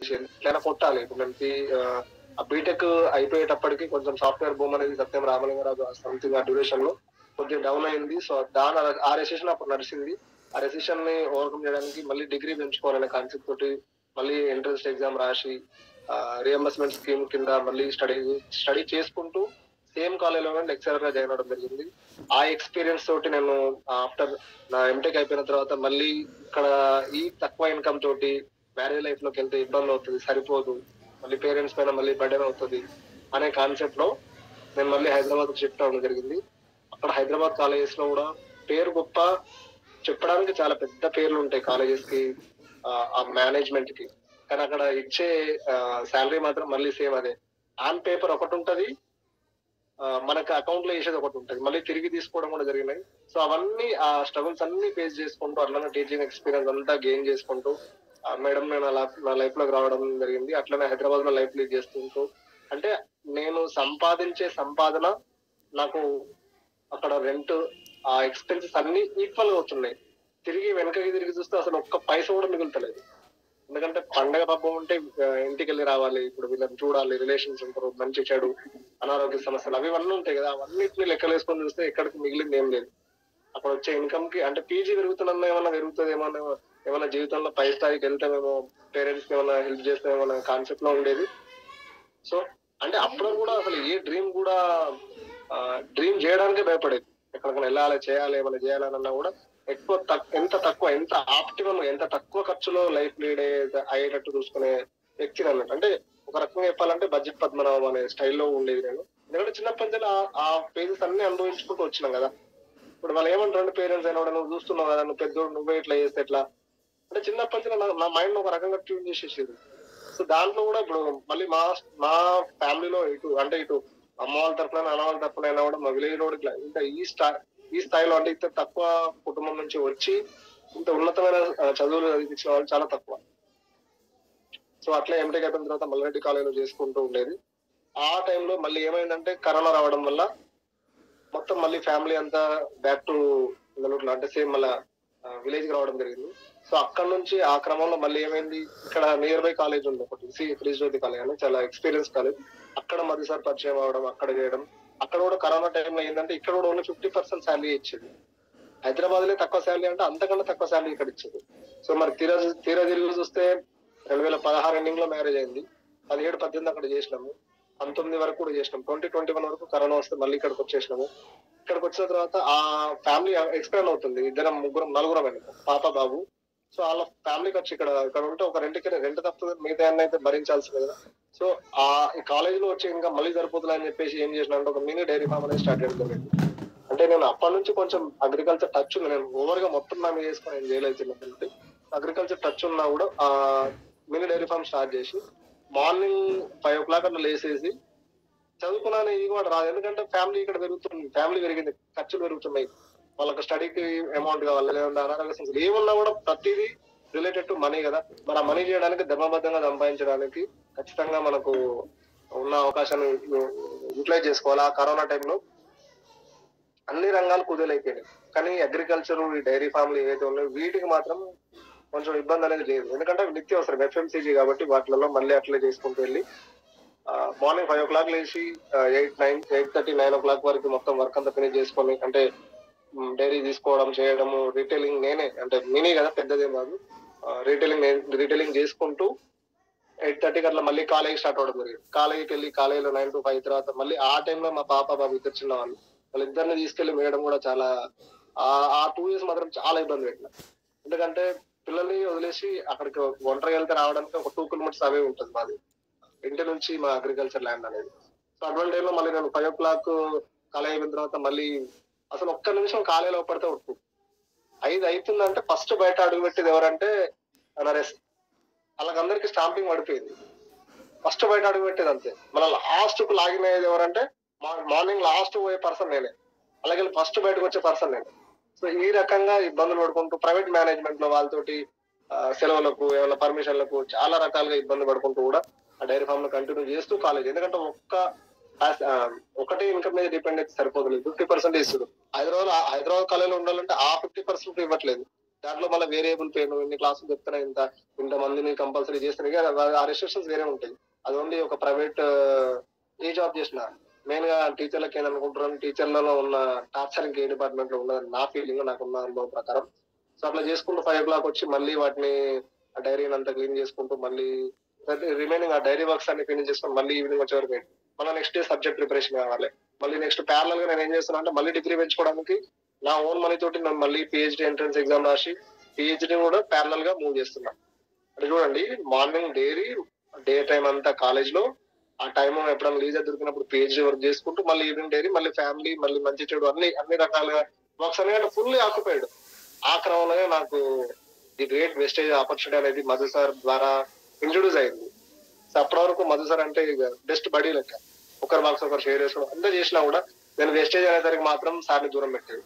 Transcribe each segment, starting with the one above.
చేసి ఎట్లయినా కొట్టాలి ఇప్పుడు నేను పీ- ఆ, ఆ బీటెక్ అయిపోయేటప్పటికి కొంచెం సాఫ్ట్వేర్ భూమ్ అనేది సత్యం రామలింగరాజు సంథింగ్ ఆ డ్యూరేషన్ లో కొద్దిగా డౌన్ అయింది సో దాని ఆ రెసిషన్ అప్పుడు నడిచింది ఆ రెసిషన్ ని ఓవర్కమ్ చేయడానికి మళ్ళీ డిగ్రీ పెంచుకోవాలనే కాన్సెప్ట్ తోటి మళ్ళీ ఎంట్రన్స్ ఎగ్జామ్ రాసి రియంబర్స్మెంట్ స్కీమ్ కింద మళ్ళీ స్టడీ స్టడీ చేసుకుంటూ సేమ్ కాలేజ్లో లెక్చరర్ గా జాయిన్ అవడం జరిగింది ఆ ఎక్స్పీరియన్స్ తోటి నేను ఆఫ్టర్ నా ఎంటెక్ అయిపోయిన తర్వాత మళ్ళీ ఇక్కడ ఈ తక్కువ ఇన్కమ్ తోటి మ్యారేజ్ లైఫ్ లోకి వెళ్తే ఇబ్బంది అవుతుంది సరిపోదు మళ్ళీ పేరెంట్స్ పైన మళ్ళీ బర్డెన్ అవుతుంది అనే కాన్సెప్ట్ లో నేను మళ్ళీ హైదరాబాద్ షిఫ్ట్ అవ్వడం జరిగింది అక్కడ హైదరాబాద్ కాలేజెస్ లో కూడా పేరు గొప్ప చెప్పడానికి చాలా పెద్ద పేర్లు ఉంటాయి కాలేజెస్ కి ఆ, ఆ మేనేజ్మెంట్ కి కానీ అక్కడ ఇచ్చే శాలరీ మాత్రం మళ్ళీ సేమ్ అదే ఆన్ పేపర్ ఒకటి ఉంటది ఆ, మనకి అకౌంట్ లో వేసేది ఒకటి ఉంటది మళ్ళీ తిరిగి తీసుకోవడం కూడా జరిగినాయి సో అవన్నీ ఆ స్ట్రగుల్స్ అన్ని ఫేస్ చేసుకుంటూ అట్లనే టీచింగ్ ఎక్స్పీరియన్స్ అంతా గెయిన్ చేసుకుంటూ మేడం నేను అలా నా లైఫ్ లోకి రావడం జరిగింది అట్లనే హైదరాబాద్ లో లైఫ్ లీడ్ చేస్తుంటూ అంటే నేను సంపాదించే సంపాదన నాకు అక్కడ రెంట్ ఆ ఎక్స్పెన్సెస్ అన్ని ఈక్వల్ గా అవుతున్నాయి తిరిగి వెనకకి తిరిగి చూస్తే అసలు ఒక్క పైస కూడా మిగులుతలేదు ఎందుకంటే పండగ పబ్బం ఉంటే ఆ, ఇంటికి వెళ్ళి రావాలి ఇప్పుడు వీళ్ళని చూడాలి రిలేషన్స్ ఉంటారు మంచి చెడు అనారోగ్య సమస్యలు అవి ఇవన్నీ ఉంటాయి కదా అవన్నిటిని లెక్కలేసుకొని చూస్తే ఎక్కడికి మిగిలింది ఏం లేదు అక్కడ వచ్చే ఇన్కమ్ కి అంటే పీజీ పెరుగుతున్నా ఏమన్నా పెరుగుతుంది ఏమన్నా ఏమన్నా జీవితంలో పై స్థాయికి వెళ్తామేమో పేరెంట్స్ కి ఏమన్నా హెల్ప్ చేస్తామేమో అన్న కాన్సెప్ట్ లో ఉండేది సో అంటే అప్పుడు కూడా అసలు ఏ డ్రీమ్ కూడా డ్రీమ్ చేయడానికే భయపడేది ఎక్కడికైనా వెళ్ళాలి చేయాలి ఏమైనా చేయాలన్నా కూడా ఎక్కువ తక్- ఎంత తక్కువ ఎంత ఆప్టిమం ఎంత తక్కువ ఖర్చులో లైఫ్ లీడ్ అయ్యేటట్టు చూసుకునే వ్యక్తిని అన్నట్టు అంటే ఒక రకంగా చెప్పాలంటే బడ్జెట్ పద్మనాభం అనే స్టైల్లో ఉండేది నేను ఎందుకంటే చిన్నప్పటి నుంచి ఆ- ఆ పేజెస్ అన్ని అనుభవించుకుంటూ వచ్చినాం కదా ఇప్పుడు వాళ్ళు ఏమంటారు పేరెంట్స్ అయినా కూడా నువ్వు చూస్తున్నావు కదా నువ్వు పెద్దోడు నువ్వే ఇట్లా చేస్తే ఎట్లా అంటే చిన్నప్పటి నుంచి నా- నా మైండ్ ఒక రకంగా ట్యూన్ చేసేసేది సో దాంట్లో కూడా ఇప్పుడు మళ్ళీ మా మా ఫ్యామిలీలో ఇటు అంటే ఇటు అమ్మ వాళ్ళ తరఫున నాన్న వాళ్ళ తరఫున అయినా కూడా మా విలేజ్ లో ఇట్లా ఇంత ఈ స్థా ఈ స్థాయిలో అంటే ఇంత తక్కువ కుటుంబం నుంచి వచ్చి ఇంత ఉన్నతమైన ఆ, చదువులు చదివించిన వాళ్ళు చాలా తక్కువ సో అట్లా ఎంటెక్ అయిపోయిన తర్వాత మల్లారెడ్డి కాలేజీలో చేసుకుంటూ ఉండేది ఆ టైంలో మళ్ళీ ఏమైందంటే కరోనా రావడం వల్ల మొత్తం మళ్ళీ ఫ్యామిలీ అంతా బ్యాక్ టు నెల్లూరులో అంటే సేమ్ మళ్ళీ విలేజ్ కి రావడం జరిగింది సో అక్కడ నుంచి ఆ క్రమంలో మళ్ళీ ఏమైంది ఇక్కడ నియర్ బై కాలేజ్ ఉంది ఒకటి సి జ్యోతి కాలేజ్ అని చాలా ఎక్స్పీరియన్స్ కాలేజ్ అక్కడ మధ్య సార్ పరిచయం అవడం అక్కడ చేయడం అక్కడ కూడా కరోనా టైంలో ఏంటంటే ఇక్కడ కూడా ఓన్లీ ఫిఫ్టీ పర్సెంట్ శాలరీ ఇచ్చేది హైదరాబాద్ లో తక్కువ శాలరీ అంటే అంతకన్నా తక్కువ శాలరీ ఇక్కడ ఇచ్చేది సో మరి తీరా తీరా తిరిగి చూస్తే రెండు వేల పదహారు ఎండింగ్ లో మ్యారేజ్ అయింది పదిహేడు పద్దెనిమిది అక్కడ చేసినాము పంతొమ్మిది వరకు కూడా చేసినాం ట్వంటీ ట్వంటీ వన్ వరకు కరోనా వస్తే మళ్ళీ ఇక్కడికి వచ్చేసినాము ఇక్కడికి వచ్చిన తర్వాత ఆ ఫ్యామిలీ ఎక్స్పాండ్ అవుతుంది ఇద్దరం ముగ్గురం నలుగురం అయినా పాప బాబు సో వాళ్ళ ఫ్యామిలీకి వచ్చి ఇక్కడ ఇక్కడ ఉంటే ఒక రెంట్కి రెంట్ తప్ప మిగతా అన్ని అయితే భరించాల్సింది కదా సో ఆ ఈ కాలేజ్ లో వచ్చి ఇంకా మళ్ళీ సరిపోతుంది అని చెప్పేసి ఏం చేసిన అంటే ఒక మినీ డైరీ ఫామ్ అనేది స్టార్ట్ చేయడం జరిగింది అంటే నేను అప్పటి నుంచి కొంచెం అగ్రికల్చర్ టచ్ ఉంది నేను ఓవర్ గా మొత్తం నా మీద చేసుకొని నేను చేయలేదు చిన్నప్పటి నుంచి అగ్రికల్చర్ టచ్ ఉన్నా కూడా ఆ మినీ డైరీ ఫామ్ స్టార్ట్ చేసి మార్నింగ్ ఫైవ్ ఓ క్లాక్ అట్లా లేసేసి చదువుకున్నాను ఇది కూడా రాదు ఎందుకంటే ఫ్యామిలీ ఇక్కడ పెరుగుతుంది ఫ్యామిలీ పెరిగింది ఖర్చులు పెరుగుతున్నాయి వాళ్ళకి స్టడీకి అమౌంట్ కావాలి లేదంటే అనారోగ్య సమస్యలు ఏమున్నా కూడా ప్రతిదీ రిలేటెడ్ టు మనీ కదా మరి ఆ మనీ చేయడానికి ధర్మబద్ధంగా సంపాదించడానికి ఖచ్చితంగా మనకు ఉన్న అవకాశాన్ని యూటిలైజ్ చేసుకోవాలి ఆ కరోనా టైంలో అన్ని రంగాలు కుదేలైపోయినాయి కానీ అగ్రికల్చర్ ఈ డైరీ ఫార్మ్లు ఏవైతే ఉన్నాయో వీటికి మాత్రం కొంచెం ఇబ్బంది అనేది లేదు ఎందుకంటే అవి నిత్యవసరం ఎఫ్ఎంసీజీ కాబట్టి వాటిలలో మళ్ళీ అట్లే చేసుకుంటూ వెళ్ళి మార్నింగ్ ఫైవ్ ఓ క్లాక్ లేచి eight nine eight thirty nine o'clock వరకు మొత్తం వర్క్ అంతా ఫినిష్ చేసుకొని అంటే డైరీ తీసుకోవడం చేయడము రీటైలింగ్ నేనే అంటే మినీ కదా పెద్దదేం కాదు రీటైలింగ్ రీటైలింగ్ చేసుకుంటూ ఎయిట్ థర్టీకి అట్లా మళ్ళీ కాలేజ్ స్టార్ట్ అవడం జరిగింది కాలేజీకి వెళ్ళి కాలేజీలో నైన్ టు ఫైవ్ తర్వాత మళ్ళీ ఆ టైంలో మా పాప బాబు ఇద్దరు చిన్న వాళ్ళు వాళ్ళిద్దరిని తీసుకెళ్లి మేయడం కూడా చాలా ఆ- ఆ టూ ఇయర్స్ మాత్రం చాలా ఇబ్బంది పెట్టిన ఎందుకంటే పిల్లల్ని వదిలేసి అక్కడికి ఒంటరి వెళ్తే రావడానికి ఒక టూ కిలోమీటర్స్ అవే ఉంటుంది మాది ఇంటి నుంచి మా అగ్రికల్చర్ ల్యాండ్ అనేది సో అటువంటి టైంలో మళ్ళీ నేను ఫైవ్ ఓ క్లాక్ కాలేజ్ అయిపోయిన తర్వాత మళ్ళీ అసలు ఒక్క నిమిషం కాలేజీలో పడితే ఒట్టు ఐదు అవుతుందంటే ఫస్ట్ బయట అడుగు పెట్టేది ఎవరంటే నరేష్ వాళ్ళకందరికి స్టాంపింగ్ పడిపోయింది ఫస్ట్ బయట అడుగు పెట్టేది అంతే మళ్ళీ లాస్ట్ కు లాగిన్ అయ్యేది ఎవరంటే మార్నింగ్ లాస్ట్ పోయే పర్సన్ నేనే అలాగే ఫస్ట్ బయటకు వచ్చే పర్సన్ నేను సో ఈ రకంగా ఇబ్బందులు పడుకుంటూ ప్రైవేట్ మేనేజ్మెంట్ లో వాళ్ళతోటి ఆ, సెలవులకు ఏమైనా పర్మిషన్లకు చాలా రకాలుగా ఇబ్బంది పడుకుంటూ కూడా ఆ డైరీ ఫామ్ లో కంటిన్యూ చేస్తూ కాలేజ్ ఎందుకంటే ఒక్క పాస్- ఆ, ఒకటే ఇన్కమ్ మీద డిపెండ్ అయితే సరిపోతుంది ఫిఫ్టీ పర్సెంట్ ఇస్తుంది హైదరాబాద్ హైదరాబాద్ కాలేజీలో ఉండాలంటే ఆ ఫిఫ్టీ పర్సెంట్ ఇవ్వట్లేదు దాంట్లో మళ్ళీ వేరియబుల్ పే నువ్వు ఇన్ని క్లాసులు చెప్తున్నా ఇంత ఇంత మందిని కంపల్సరీ చేస్తున్నాయి కదా ఆ రెస్ట్రిక్షన్స్ వేరే ఉంటాయి అది ఓన్లీ ఒక ప్రైవేట్ ఏ జాబ్ చేసిన మెయిన్ గా టీచర్లకి ఏమనుకుంటున్నాను టీచర్లలో ఉన్న టార్చర్ ఇంకే డిపార్ట్మెంట్ లో ఉన్నదని నా ఫీలింగ్ నాకున్న అనుభవం ప్రకారం సో అట్లా చేసుకుంటూ ఫైవ్ ఓ క్లాక్ వచ్చి మళ్ళీ వాటిని ఆ డైరీని అంతా క్లీన్ చేసుకుంటూ మళ్ళీ రిమైనింగ్ ఆ డైరీ వర్క్స్ అన్ని ఫినిష్ చేసుకొని మళ్ళీ ఈవినింగ్ వచ్చే వరకు మళ్ళీ నెక్స్ట్ డే సబ్జెక్ట్ ప్రిపరేషన్ కావాలి మళ్ళీ నెక్స్ట్ ప్యారల్ గా నేను ఏం చేస్తున్నా అంటే మళ్ళీ డిగ్రీ పెంచుకోవడానికి నా ఓన్ మనీ తోటి నేను మళ్ళీ పిహెచ్డి ఎంట్రన్స్ ఎగ్జామ్ రాసి పిహెచ్డి కూడా ప్యారల్ గా మూవ్ చేస్తున్నా అంటే చూడండి మార్నింగ్ డైరీ డే టైం అంతా కాలేజ్ లో ఆ టైం ఎప్పుడైనా లీజర్ దొరికినప్పుడు పిహెచ్డి వర్క్ చేసుకుంటూ మళ్ళీ ఈవినింగ్ డైరీ మళ్ళీ ఫ్యామిలీ మళ్ళీ మంచి చెడు అన్ని అన్ని రకాలుగా వర్క్స్ అన్ని ఫుల్లీ ఆక్యుపైడ్ ఆ క్రమంలోనే నాకు ది గ్రేట్ వెస్టేజ్ ఆపర్చునిటీ అనేది మధు సార్ ద్వారా ఇంట్రొడ్యూస్ అయింది సో అప్పటి వరకు మధు సార్ అంటే ఇక బెస్ట్ బడీ లెక్క ఒకరి బాక్స్ ఒకరు షేర్ చేసుకోవడం అంతా చేసినా కూడా నేను వెస్టేజ్ అనేసరికి మాత్రం సార్ని దూరం పెట్టేది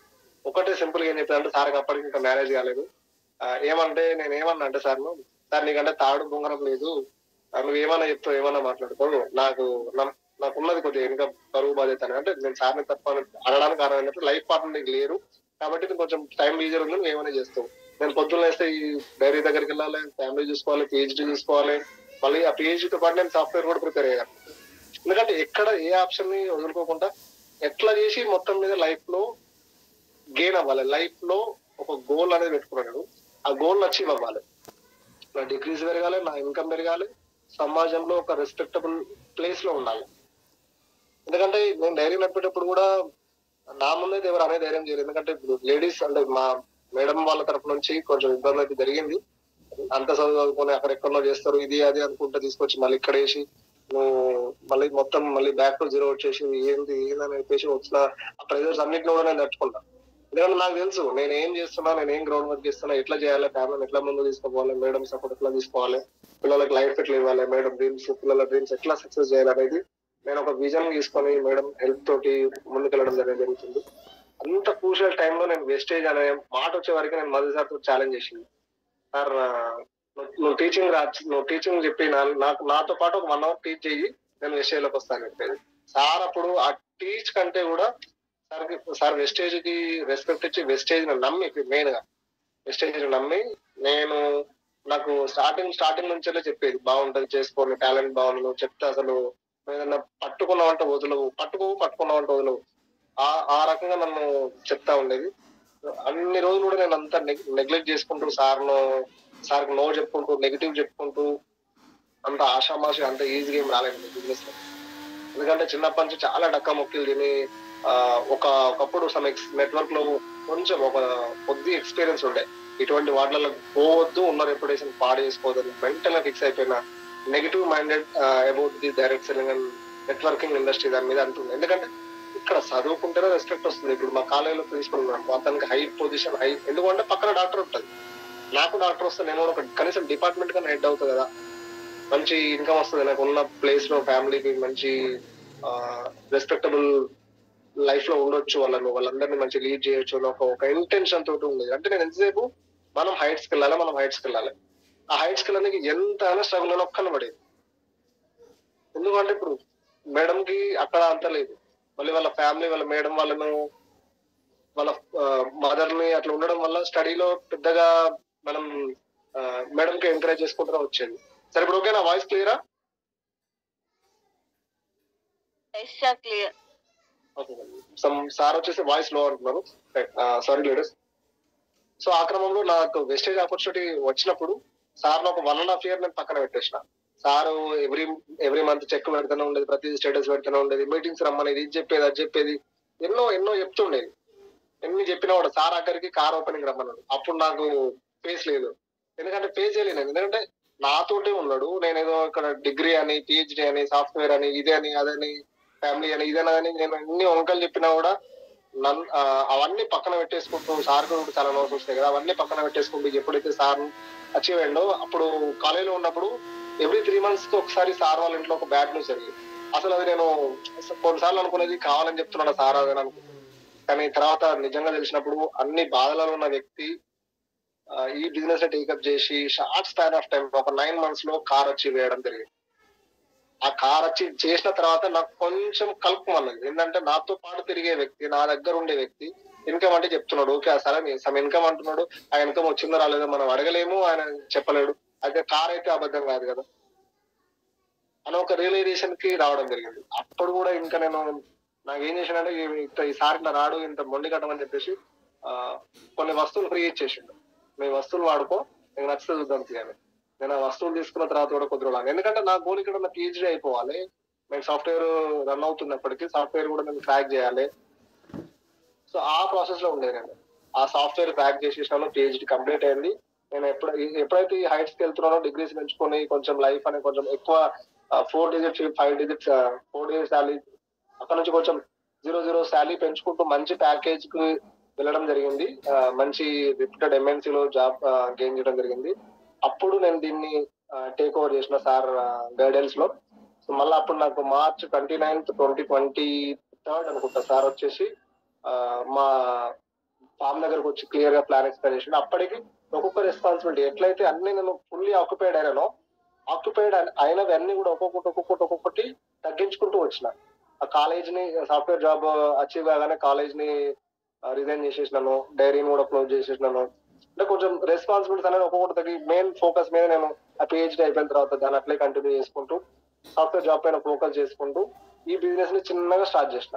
ఒకటే సింపుల్ గా ఏం చెప్పానంటే సార్కి అప్పటికి ఇంకా మ్యారేజ్ కాలేదు ఆ, ఏమంటే నేను ఏమన్నా అంటే సార్ సార్ నీకంటే తాడు బొంగరం లేదు ఆ, నువ్వు ఏమన్నా చెప్తావు ఏమన్నా మాట్లాడుతావు నాకు నా- నాకు ఉన్నది కొద్దిగా ఇంకా బరువు బాధ్యత అని. అంటే నేను సార్ని తప్ప అనడానికి కారణం ఏంటంటే లైఫ్ పార్ట్నర్ నీకు లేరు కాబట్టి నీకు కొంచెం టైం లీజర్ ఉంది నువ్వు ఏమైనా చేస్తావు నేను పొద్దున్న వేస్తే ఈ డైరీ దగ్గరికి వెళ్ళాలి ఫ్యామిలీ చూసుకోవాలి పిహెచ్డి చూసుకోవాలి మళ్ళీ ఆ పిహెచ్డితో పాటు నేను సాఫ్ట్వేర్ కూడా ప్రిపేర్ అయ్యాను ఎందుకంటే ఎక్కడ ఏ ఆప్షన్ ని వదులుకోకుండా ఎట్లా చేసి మొత్తం మీద లైఫ్ లో గెయిన్ అవ్వాలి లైఫ్ లో ఒక గోల్ అనేది పెట్టుకున్నాడు ఆ గోల్ అచీవ్ అవ్వాలి నా డిగ్రీస్ పెరగాలి నా ఇన్కమ్ పెరగాలి సమాజంలో ఒక రెస్పెక్టబుల్ ప్లేస్ లో ఉండాలి ఎందుకంటే నేను డైరీ నడిపేటప్పుడు కూడా నా ముందే ఎవరు అనే ధైర్యం చేయలేదు ఎందుకంటే లేడీస్ అంటే మా మేడం వాళ్ళ తరపు నుంచి కొంచెం ఇబ్బంది అయితే జరిగింది అంత చదువు చదువుకొని అక్కడ ఎక్కడో చేస్తారు ఇది అది అనుకుంటే తీసుకొచ్చి మళ్ళీ ఇక్కడ వేసి నువ్వు మళ్ళీ మొత్తం మళ్ళీ బ్యాక్ టు జీరో వచ్చేసి ఏంది ఏందని చెప్పేసి వచ్చిన ఆ ప్రెజర్స్ అన్నింటిని కూడా నేను తట్టుకుంటా ఎందుకంటే నాకు తెలుసు నేను ఏం చేస్తున్నా నేను ఏం గ్రౌండ్ వర్క్ చేస్తున్నా ఎట్లా చేయాలి ఫ్యామిలీని ఎట్లా ముందు తీసుకోవాలి మేడం సపోర్ట్ ఎట్లా తీసుకోవాలి పిల్లలకి లైఫ్ ఎట్లా ఇవ్వాలి మేడం డ్రీమ్స్ పిల్లల డ్రీమ్స్ ఎట్లా సక్సెస్ చేయాలి అనేది నేను ఒక విజన్ తీసుకొని మేడం హెల్ప్ తోటి ముందుకెళ్ళడం అనేది జరుగుతుంది అంత క్రూషియల్ టైంలో నేను వేస్టేజ్ అనే మాట వచ్చే వరకు నేను మధు సార్ ఛాలెంజ్ చేసింది సార్ ఆ, నువ్వు- నువ్వు టీచింగ్ రా నువ్వు టీచింగ్ చెప్పి నా- నాకు నాతో పాటు ఒక వన్ అవర్ టీచ్ చెయ్యి నేను వెస్టేజ్ లోకి వస్తాను చెప్పేది సార్ అప్పుడు ఆ టీచ్ కంటే కూడా సార్ సార్ వెస్టేజ్ కి రెస్పెక్ట్ ఇచ్చి వెస్టేజ్ నమ్మి మెయిన్ గా వెస్టేజ్ నమ్మి నేను నాకు స్టార్టింగ్ స్టార్టింగ్ నుంచే చెప్పేది బాగుంటది చేసుకోండి టాలెంట్ బాగుంది నువ్వు చెప్తే అసలు నువ్వు ఏదన్నా పట్టుకున్నావంటే వదులవు పట్టుకోవు పట్టుకున్నావంటే వదులవు ఆ ఆ రకంగా నన్ను చెప్తా ఉండేది అన్ని రోజులు కూడా నేను అంతా నెగ్లెక్ట్ చేసుకుంటూ సార్ను సార్కి నో చెప్పుకుంటూ నెగిటివ్ చెప్పుకుంటూ అంత ఆషామాషి అంత ఈజీగా ఏం రాలేదు బిజినెస్ లో ఎందుకంటే చిన్నప్పటి నుంచి చాలా డక్కా మొక్కలు తిని ఆ, ఒక ఒకప్పుడు సమ్ ఎక్స్ నెట్వర్క్ లో కొంచెం ఒక కొద్ది ఎక్స్పీరియన్స్ ఉండే ఇటువంటి వాటిలలో పోవద్దు ఉన్న రెప్యుటేషన్ పాడు చేసుకోవద్దు మెంటల్ గా ఫిక్స్ అయిపోయిన negative minded about the direct selling and networking industry దాని మీద అంటుంది ఎందుకంటే ఇక్కడ చదువుకుంటేనే రెస్పెక్ట్ వస్తుంది ఇప్పుడు మా కాలేజీలో ప్రిన్సిపల్ ఉన్నాడు అతనికి హై పొజిషన్ హై ఎందుకంటే పక్కన డాక్టర్ ఉంటుంది నాకు డాక్టర్ వస్తే నేను కూడా ఒక కనీసం డిపార్ట్మెంట్ గా హెడ్ అవుతుంది కదా మంచి ఇన్కమ్ వస్తుంది నాకు ఉన్న ప్లేస్ లో ఫ్యామిలీకి మంచి రెస్పెక్టబుల్ లైఫ్ లో ఉండొచ్చు వాళ్ళను వాళ్ళందరినీ మంచి లీడ్ చేయొచ్చు అని ఒక ఒక ఇంటెన్షన్ తోటి ఉండేది అంటే నేను ఎంతసేపు మనం హైట్స్ కి వెళ్ళాలి మనం హైట్స్ కి వెళ్ళాలి ఆ హైట్స్ కి వెళ్ళడానికి ఎంత అయినా స్ట్రగుల్ అని ఒక్కన పడేది ఎందుకంటే ఇప్పుడు మేడం కి అక్కడ అంత లేదు మళ్ళీ వాళ్ళ ఫ్యామిలీ వాళ్ళ మేడం వాళ్ళను వాళ్ళ మదర్ ని అట్లా ఉండడం వల్ల స్టడీలో పెద్దగా మనం మేడం కి ఎంకరేజ్ చేసుకుంటూ వచ్చేది సరే ఇప్పుడు ఓకే నా వాయిస్ క్లియరా క్లియర్ సమ్ సార్ వచ్చేసి వాయిస్ లో అంటున్నారు సారీ లీడర్స్ సో ఆ క్రమంలో నాకు వెస్టేజ్ ఆపర్చునిటీ వచ్చినప్పుడు సార్ ఒక వన్ అండ్ హాఫ్ ఇయర్ నేను పక్కన పెట్టేసిన sir every every month check పెడుతూనే ఉండేది ప్రతి స్టేటస్ పెడుతూనే ఉండేది మీటింగ్స్ రమ్మనేది ఇది చెప్పేది అది చెప్పేది ఎన్నో ఎన్నో చెప్తుండేది ఎన్ని చెప్పినా కూడా సార్ అక్కడికి కార్ ఓపెనింగ్ రమ్మన్నాడు అప్పుడు నాకు ఫేస్ లేదు ఎందుకంటే ఫేస్ చేయలేను ఎందుకంటే నాతోటే ఉన్నాడు నేను ఏదో ఇక్కడ డిగ్రీ అని పిహెచ్డి అని సాఫ్ట్వేర్ అని ఇదే అని అదని ఫ్యామిలీ అని ఇదని అని నేను ఎన్ని వంకలు చెప్పినా కూడా నన్ను ఆ, అవన్నీ పక్కన పెట్టేసుకుంటూ సార్ కూడా చాలా నోట్స్ వస్తాయి కదా అవన్నీ పక్కన పెట్టేసుకుంటూ ఎప్పుడైతే సార్ అచీవ్ అయ్యిండో అప్పుడు కాలేజీలో ఉన్నప్పుడు ఎవ్రీ త్రీ మంత్స్ కి ఒకసారి సార్ వాళ్ళ ఇంట్లో ఒక బ్యాడ్ న్యూస్ జరిగింది అసలు అది నేను కొన్నిసార్లు అనుకునేది కావాలని చెప్తున్నాడు సార్ అది అని అనుకున్నాను కానీ తర్వాత నిజంగా తెలిసినప్పుడు అన్ని బాధలలో ఉన్న వ్యక్తి ఆ, ఈ బిజినెస్ టేకప్ చేసి షార్ట్ స్పాన్ ఆఫ్ టైం ఒక నైన్ మంత్స్ లో కార్ అచీవ్ చేయడం జరిగింది ఆ కార్ వచ్చి చేసిన తర్వాత నాకు కొంచెం కలుపుమన్నది ఏంటంటే నాతో పాటు తిరిగే వ్యక్తి నా దగ్గర ఉండే వ్యక్తి ఇన్కమ్ అంటే చెప్తున్నాడు ఓకే సరే సమ్ ఇన్కమ్ అంటున్నాడు ఆ ఇన్కమ్ వచ్చిందో రాలేదో మనం అడగలేము ఆయన చెప్పలేడు అయితే కార్ అయితే అబద్ధం కాదు కదా అని ఒక రియలైజేషన్ కి రావడం జరిగింది అప్పుడు కూడా ఇంకా నేను నాకు ఏం చేశానంటే ఈ- ఇంత ఈసారి ఇట్లా రాడు ఇంత మొండి కట్టమని చెప్పేసి ఆ, కొన్ని వస్తువులు ఫ్రీ ఇచ్చేసిండు మీ వస్తువులు వాడుకో నీకు నచ్చితే చూద్దాం తీయాలి నేను ఆ వస్తువులు తీసుకున్న తర్వాత కూడా కొద్ది రోజులు ఎందుకంటే నా గోల్ ఇక్కడ నా పిహెచ్డీ అయిపోవాలి నేను సాఫ్ట్వేర్ రన్ అవుతున్నప్పటికీ సాఫ్ట్వేర్ కూడా నేను క్రాక్ చేయాలి సో ఆ ప్రాసెస్ లో ఉండేది నేను ఆ సాఫ్ట్వేర్ క్రాక్ చేసేసాను పిహెచ్డీ కంప్లీట్ అయింది నేను ఎప్పుడు ఎప్పుడైతే ఈ హైట్స్ కి వెళ్తున్నానో డిగ్రీస్ పెంచుకొని కొంచెం లైఫ్ అనేది కొంచెం ఎక్కువ four digits five digits four digits salary అక్కడ నుంచి కొంచెం జీరో జీరో శాలరీ పెంచుకుంటూ మంచి ప్యాకేజ్ కి వెళ్ళడం జరిగింది ఆ, మంచి రిప్యూటెడ్ ఎంఎన్సీ లో జాబ్ గెయిన్ చేయడం జరిగింది అప్పుడు నేను దీన్ని టేక్ ఓవర్ చేసిన సార్ గైడెన్స్ లో సో మళ్ళీ అప్పుడు నాకు March twenty ninth twenty twenty third అనుకుంటా సార్ వచ్చేసి ఆ, మా ఫామ్ దగ్గరకు వచ్చి క్లియర్ గా ప్లాన్ ఎక్స్ప్లెయిన్ చేసిండు అప్పటికి ఒక్కొక్క రెస్పాన్సిబిలిటీ ఎట్లయితే అన్ని నేను ఫుల్లీ ఆక్యుపైడ్ అయినానో ఆక్యుపైడ్ అయినవి అన్ని కూడా ఒక్కొక్కటి ఒక్కొక్కటి ఒక్కొక్కటి తగ్గించుకుంటూ వచ్చిన ఆ కాలేజ్ ని సాఫ్ట్వేర్ జాబ్ అచీవ్ కాగానే కాలేజ్ ని రిజైన్ చేసేసినాను డైరీని కూడా క్లోజ్ చేసేసినాను అంటే కొంచెం రెస్పాన్సిబిలిటీస్ అనేది ఒక్కొక్కటి తగ్గి మెయిన్ ఫోకస్ మీద నేను ఆ పిహెచ్డీ అయిపోయిన తర్వాత దాన్ని అట్లే కంటిన్యూ చేసుకుంటూ సాఫ్ట్వేర్ జాబ్ పైన ఫోకస్ చేసుకుంటూ ఈ బిజినెస్ ని చిన్నగా స్టార్ట్ చేసిన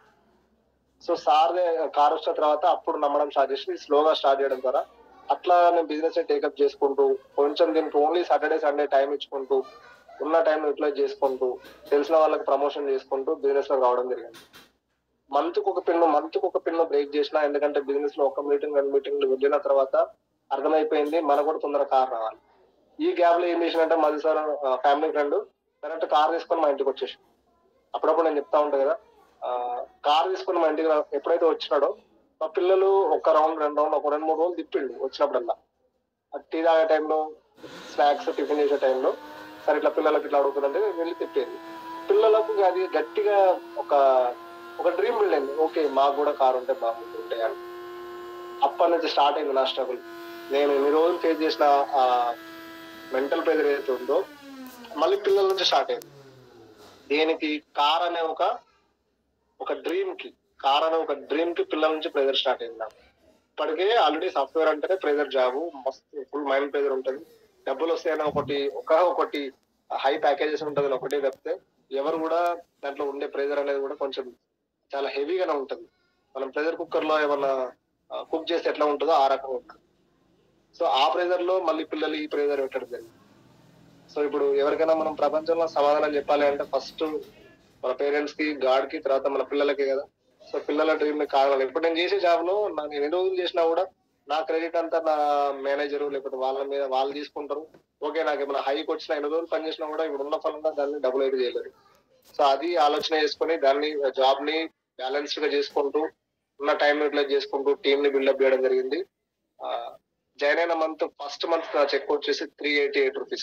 సో సార్ కార్ వచ్చిన తర్వాత అప్పుడు నమ్మడం స్టార్ట్ చేసి స్లోగా స్టార్ట్ చేయడం ద్వారా అట్లా నేను బిజినెస్ ని టేకప్ చేసుకుంటూ కొంచెం దీనికి ఓన్లీ సాటర్డే సండే టైం ఇచ్చుకుంటూ ఉన్న టైం యూటిలైజ్ చేసుకుంటూ తెలిసిన వాళ్ళకి ప్రమోషన్ చేసుకుంటూ బిజినెస్ లో రావడం జరిగింది మంత్ కు ఒక పిన్ను మంత్ కు ఒక పిన్ను బ్రేక్ చేసిన ఎందుకంటే బిజినెస్ లో ఒక మీటింగ్ రెండు మీటింగ్లు వెళ్ళిన తర్వాత అర్థమైపోయింది మనకు కూడా తొందర కార్ రావాలి ఈ గ్యాప్ లో ఏం చేసినంటే మాది sir family friend direct car తీసుకొని మా ఇంటికి వచ్చేసి అప్పుడప్పుడు నేను చెప్తా ఉంటా కదా కార్ తీసుకుని మా ఇంటికి రా- ఎప్పుడైతే వచ్చినాడో మా పిల్లలు ఒక రౌండ్ రెండు రౌండ్ ఒక రెండు మూడు రోజులు తిప్పిండు వచ్చినప్పుడల్లా ఆ టీ తాగే టైంలో స్నాక్స్ టిఫిన్ చేసే టైంలో సరే ఇట్లా పిల్లలకి ఇట్లా అడుగుతుందంటే వెళ్ళి తిప్పేది పిల్లలకు అది గట్టిగా ఒక ఒక డ్రీమ్ బిల్డ్ అయింది ఓకే మాకు కూడా కార్ ఉంటే బాగుంటుంటే అని అప్పటి నుంచి స్టార్ట్ అయింది నా స్ట్రగుల్ నేను ఎన్ని రోజులు ఫేస్ చేసిన ఆ మెంటల్ ప్రెజర్ ఏదైతే ఉందో మళ్ళీ పిల్లల నుంచి స్టార్ట్ అయింది దేనికి కార్ అనే ఒక ఒక డ్రీమ్ కి కార్ అనే ఒక డ్రీమ్ కి పిల్లల నుంచి ప్రెజర్ స్టార్ట్ అయింది నాకు ఇప్పటికే ఆల్రెడీ సాఫ్ట్వేర్ అంటేనే ప్రెజర్ జాబ్ మస్తు ఫుల్ మైండ్ ప్రెజర్ ఉంటుంది డబ్బులు వస్తాయని ఒకటి ఒక ఒకటి హై ప్యాకేజెస్ ఉంటుంది ఒకటే తప్పితే ఎవరు కూడా దాంట్లో ఉండే ప్రెజర్ అనేది కూడా కొంచెం చాలా హెవీగానే ఉంటుంది మనం ప్రెజర్ కుక్కర్ లో ఏమన్నా కుక్ చేస్తే ఎట్లా ఉంటుందో ఆ రకంగా ఉంటుంది సో ఆ ప్రెజర్ లో మళ్ళీ పిల్లలు ఈ ప్రెజర్ పెట్టడం జరిగింది సో ఇప్పుడు ఎవరికైనా మనం ప్రపంచంలో సమాధానం చెప్పాలి అంటే ఫస్ట్ మన పేరెంట్స్ కి గాడ్ కి తర్వాత మన పిల్లలకే కదా సో పిల్లల డ్రీమ్ కావాలి ఇప్పుడు నేను చేసే జాబ్ లో నా- నేను ఎన్ని రోజులు చేసినా కూడా నా క్రెడిట్ అంతా నా మేనేజర్ లేకపోతే వాళ్ళ మీద వాళ్ళు తీసుకుంటారు ఓకే నాకు ఏమైనా హైకి వచ్చిన ఎన్ని రోజులు పని చేసినా కూడా ఇప్పుడు ఉన్న ఫలంగా దాన్ని డబుల్ అయితే చేయలేరు సో అది ఆలోచన చేసుకొని దాన్ని జాబ్ ని బ్యాలెన్స్డ్ గా చేసుకుంటూ ఉన్న టైం యూటిలైజ్ చేసుకుంటూ టీమ్ ని బిల్డప్ చేయడం జరిగింది జాయిన్ అయిన మంత్ ఫస్ట్ మంత్ నా చెక్ వచ్చేసి three eighty eight rupees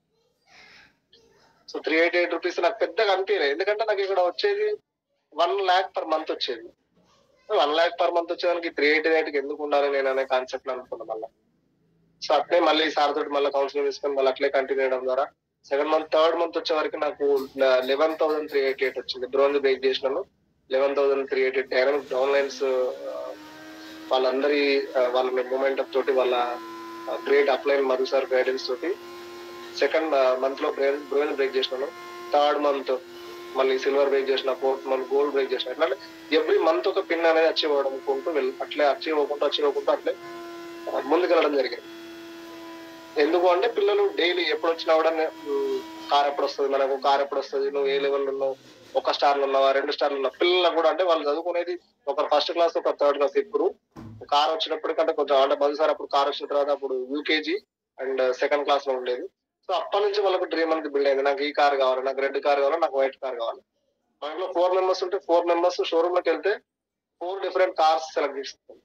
so three eighty eight rupees నాకు పెద్దగా అనిపించలేదు ఎందుకంటే నాకు ఇక్కడ వచ్చేది వన్ ల్యాక్ పర్ మంత్ వచ్చేది వన్ ల్యాక్ పర్ మంత్ వచ్చేదానికి త్రీ ఎయిటీ ఎయిట్ ఎందుకు ఉండాలి నేను అనే కాన్సెప్ట్ అనుకున్నా మళ్ళీ సో అట్లే మళ్ళీ సార్ తోటి మళ్ళీ కౌన్సిలింగ్ తీసుకొని మళ్ళీ అట్లే కంటిన్యూ చేయడం ద్వారా సెకండ్ మంత్ థర్డ్ మంత్ వచ్చే వరకు నాకు eleven thousand three eighty eight వచ్చింది బ్రోన్ బ్రేక్ చేసినాను eleven thousand three eighty eight dynamic down lines వాళ్ళందరి ఆ, వాళ్ళ మూమెంట్ తోటి వాళ్ళ great upline Madhu sir guidance తోటి సెకండ్ మంత్ లో బ్రెయిన్ బ్రెయిన్ బ్రేక్ చేసినాను థర్డ్ మంత్ మళ్ళీ సిల్వర్ బ్రేక్ చేసిన ఫోర్త్ మంత్ గోల్డ్ బ్రేక్ చేసిన ఇట్లా ఎవ్రీ మంత్ ఒక పిన్ అనేది అచీవ్ అవ్వకుంటూ వెళ్ళి అట్లే అచీవ్ అవ్వకుంటూ అచీవ్ అవ్వకుంటూ అట్లే ఆ, ముందుకెళ్ళడం జరిగింది ఎందుకు అంటే పిల్లలు డైలీ ఎప్పుడు వచ్చినా కూడా కార్ ఎప్పుడు వస్తుంది మనకు కార్ ఎప్పుడు వస్తుంది నువ్వు ఏ లెవెల్ ఉన్నావు ఒక స్టార్ ఉన్నావా రెండు స్టార్లు ఉన్నావు పిల్లలకు కూడా అంటే వాళ్ళు చదువుకునేది ఒక ఫస్ట్ క్లాస్ ఒక థర్డ్ క్లాస్ ఇప్పుడు కార్ వచ్చినప్పటికంటే కొంచెం అంటే మొదటిసారి అప్పుడు కార్ వచ్చిన తర్వాత అప్పుడు యూకేజీ అండ్ సెకండ్ క్లాస్ లో ఉండేది సో అప్పటి నుంచి వాళ్ళకు డ్రీమ్ అనేది బిల్డ్ అయింది నాకు ఈ కార్ కావాలి నాకు రెడ్ కార్ కావాలి నాకు వైట్ కార్ కావాలి మా ఇంట్లో ఫోర్ మెంబర్స్ ఉంటే ఫోర్ మెంబర్స్ షోరూమ్ లోకి వెళ్తే ఫోర్ డిఫరెంట్ కార్స్ సెలెక్ట్ చేస్తాం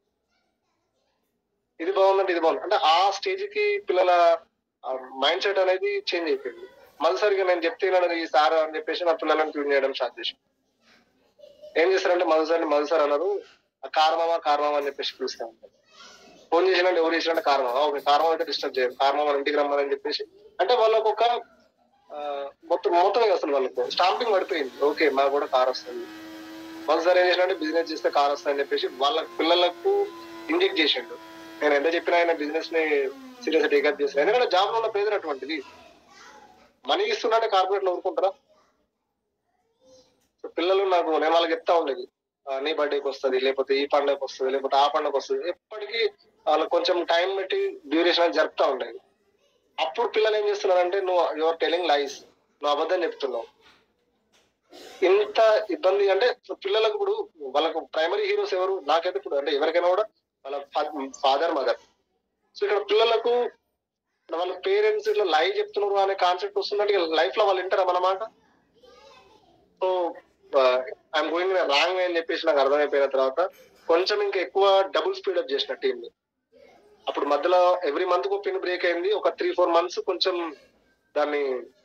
ఇది బాగుందంటే ఇది బాగుంది అంటే ఆ స్టేజ్ కి పిల్లల మైండ్ సెట్ అనేది చేంజ్ అయిపోయింది మరోసారిగా నేను చెప్తే వినడు ఈ సార్ అని చెప్పేసి నా పిల్లలను ట్యూన్ చేయడం స్టార్ట్ చేసి ఏం చేస్తారంటే మధుసారి మధుసారి అన్నారు కారమామా కారమామా అని చెప్పేసి పిలుస్తా ఉంటారు ఫోన్ చేసినట్టు ఎవరు చేసినట్టు కారణం ఓకే కారణం అయితే డిస్టర్బ్ చేయరు కారణం మన ఇంటికి రమ్మని చెప్పేసి అంటే వాళ్ళకు ఒక ఆ, మొత్తం మొత్తం ఇక అసలు వాళ్ళకు స్టాంపింగ్ పడిపోయింది ఓకే మాకు కూడా కార్ వస్తుంది వాళ్ళు సరే ఏం చేసినట్టే బిజినెస్ చేస్తే కార్ వస్తుంది అని చెప్పేసి వాళ్ళ పిల్లలకు ఇంజెక్ట్ చేసిండు నేను ఎంత చెప్పినా ఆయన బిజినెస్ ని సీరియస్ టేకప్ చేసిన ఎందుకంటే జాబ్ లో ఉన్న ప్రేజర్ అటువంటిది మనీ ఇస్తున్నట్టే కార్పొరేట్ లో ఊరుకుంటారా సో పిల్లలు నాకు నేను వాళ్ళకి చెప్తా ఉండేది ఆ, నీ బర్త్డేకి వస్తుంది లేకపోతే ఈ పండుగకి వస్తుంది లేకపోతే ఆ పండుగకి వస్తుంది ఎప్పటికీ వాళ్ళకి కొంచెం టైం పెట్టి డ్యూరేషన్ అని జరుపుతా ఉండేది అప్పుడు పిల్లలు ఏం చేస్తున్నారంటే నువ్వు యువర్ టెలింగ్ లైస్ నువ్వు అబద్ధం చెప్తున్నావు ఇంత ఇబ్బంది అంటే పిల్లలకు ఇప్పుడు వాళ్ళకు ప్రైమరీ హీరోస్ ఎవరు నాకైతే ఇప్పుడు అంటే ఎవరికైనా కూడా వాళ్ళ ఫాదర్ మదర్ సో ఇక్కడ పిల్లలకు వాళ్ళ పేరెంట్స్ ఇట్లా లైవ్ చెప్తున్నారు అనే కాన్సెప్ట్ వస్తున్నట్టు లైఫ్ లో వాళ్ళు వింటారా అన్నమాట so I'm going wrong way అని చెప్పేసి నాకు అర్థమైపోయిన తర్వాత కొంచెం ఇంకా ఎక్కువ డబుల్ స్పీడ్ అప్ చేసిన టీమ్ ని అప్పుడు మధ్యలో ఎవ్రీ మంత్ ఒక పిన్ బ్రేక్ అయింది ఒక త్రీ ఫోర్ మంత్స్ కొంచెం దాన్ని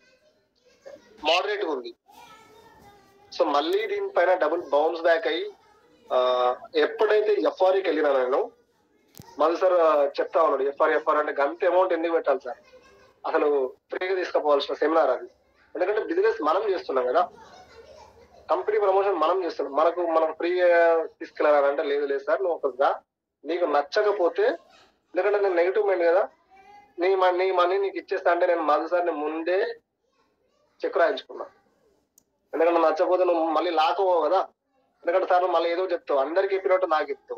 మోడరేట్ ఉంది సో మళ్ళీ దీనిపైన డబుల్ బౌన్స్ బ్యాక్ అయ్యి ఆ, ఎప్పుడైతే ఎఫ్ఆర్కి వెళ్ళినా నేను మళ్ళీ సార్ చెప్తా ఉన్నాడు ఎఫ్ఆర్ ఎఫ్ఆర్ అంటే గంత అమౌంట్ ఎందుకు పెట్టాలి సార్ అసలు ఫ్రీగా తీసుకుపోవాల్సిన సెమినార్ అది ఎందుకంటే బిజినెస్ మనం చేస్తున్నాం కదా కంపెనీ ప్రమోషన్ మనం చేస్తున్నాం మనకు మనం ఫ్రీగా తీసుకెళ్ళాలంటే లేదు లేదు సార్ నువ్వు ఒకగా నీకు నచ్చకపోతే ఎందుకంటే నేను నెగిటివ్ మైండ్ కదా నీ మ- నీ మనీ నీకు ఇచ్చేస్తా అంటే నేను మధు సార్ని ముందే చెక్ రాయించుకున్నా ఎందుకంటే నువ్వు నచ్చకపోతే నువ్వు మళ్ళీ లాకపోవు కదా ఎందుకంటే సార్ నువ్వు మళ్ళీ ఏదో చెప్తావు అందరికి చెప్పినట్టు నాకు చెప్తావు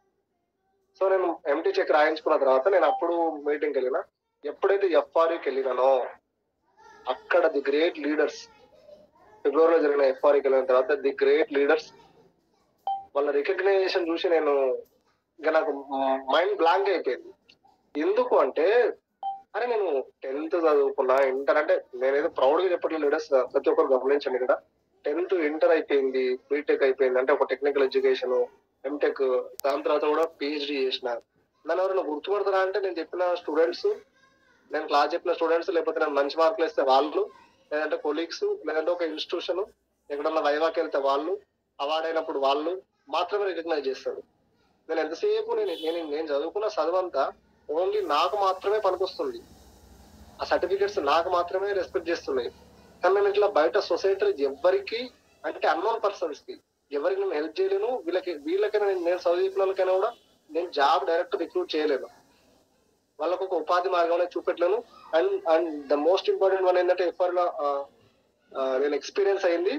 సో నేను ఎంటీ చెక్ రాయించుకున్న తర్వాత నేను అప్పుడు మీటింగ్కి వెళ్ళిన ఎప్పుడైతే ఎఫ్ఆర్కి వెళ్ళినానో అక్కడ ది గ్రేట్ లీడర్స్ ఫిబ్రవరిలో జరిగిన ఎఫ్ఆర్కి వెళ్ళిన తర్వాత ది గ్రేట్ లీడర్స్ వాళ్ళ రికగ్నైజేషన్ చూసి నేను ఇంకా నాకు మైండ్ బ్లాంక్ అయిపోయింది ఎందుకు అంటే అరే నేను టెన్త్ చదువుకున్నా ఇంటర్ అంటే నేనేదో ప్రౌడ్ గా చెప్పట్లేదు లీడర్స్ ప్రతి ఒక్కరు గమనించండి ఇక్కడ టెన్త్ ఇంటర్ అయిపోయింది బీటెక్ అయిపోయింది అంటే ఒక టెక్నికల్ ఎడ్యుకేషన్ ఎంటెక్ దాని తర్వాత కూడా పిహెచ్డి చేసిన నన్ను ఎవరైనా గుర్తుపడతారా అంటే నేను చెప్పిన స్టూడెంట్స్ నేను క్లాస్ చెప్పిన స్టూడెంట్స్ లేకపోతే నేను మంచి మార్కులు ఇస్తే వాళ్ళు లేదంటే కొలీగ్స్ లేదంటే ఒక ఇన్స్టిట్యూషన్ ఎక్కడన్నా వైవాకి వెళ్తే వాళ్ళు అవార్డ్ అయినప్పుడు వాళ్ళు మాత్రమే రికగ్నైజ్ చేస్తారు నేను ఎంతసేపు నేను నేను నేను చదువుకున్న చదువంతా ఓన్లీ నాకు మాత్రమే పనికొస్తుంది ఆ సర్టిఫికెట్స్ నాకు మాత్రమే రెస్పెక్ట్ చేస్తున్నాయి కానీ నేను ఇట్లా బయట సొసైటీ ఎవరికి అంటే అన్నోన్ పర్సన్స్ కి ఎవరికి నేను హెల్ప్ చేయలేను వీళ్ళకి వీళ్ళకైనా నేను నేను చదువు చెప్పిన వాళ్ళకైనా కూడా నేను జాబ్ డైరెక్ట్ రిక్రూట్ చేయలేను వాళ్ళకు ఒక ఉపాధి మార్గం చూపెట్టలేను and and the most important one ఏంటంటే ఎఫర్ లో ఆ, ఆ, నేను ఎక్స్పీరియన్స్ అయింది